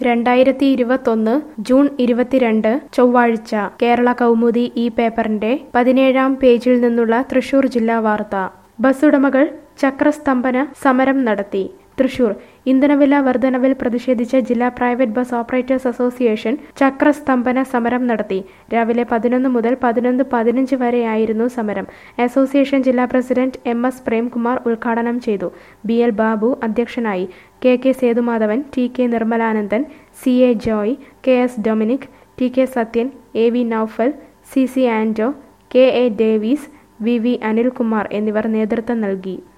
രണ്ടായിരത്തി ഇരുപത്തൊന്ന് ജൂൺ ഇരുപത്തിരണ്ട് ചൊവ്വാഴ്ച കേരള കൗമുദി ഈ പേപ്പറിന്റെ പതിനേഴാം പേജിൽ നിന്നുള്ള തൃശൂർ ജില്ലാ വാർത്ത ബസ്സുടമകൾ ചക്രസ്തംഭന സമരം നടത്തി തൃശൂർ ഇന്ധനവില വർധനവിൽ പ്രതിഷേധിച്ച് ജില്ലാ പ്രൈവറ്റ് ബസ് ഓപ്പറേറ്റേഴ്സ് അസോസിയേഷൻ ചക്രസ്തംഭന സമരം നടത്തി രാവിലെ പതിനൊന്ന് മുതൽ പതിനൊന്ന് പതിനഞ്ച് വരെയായിരുന്നു സമരം അസോസിയേഷൻ ജില്ലാ പ്രസിഡന്റ് എം എസ് പ്രേംകുമാർ ഉദ്ഘാടനം ചെയ്തു ബി എൽ ബാബു അധ്യക്ഷനായി K K Sethumadhavan T K Nirmalanandan C A Joy K S Dominic T K Sathyan A V Noufal C C Ando K A Davis V V Anilkumar എന്നിവർ നേതൃത്വം നൽകി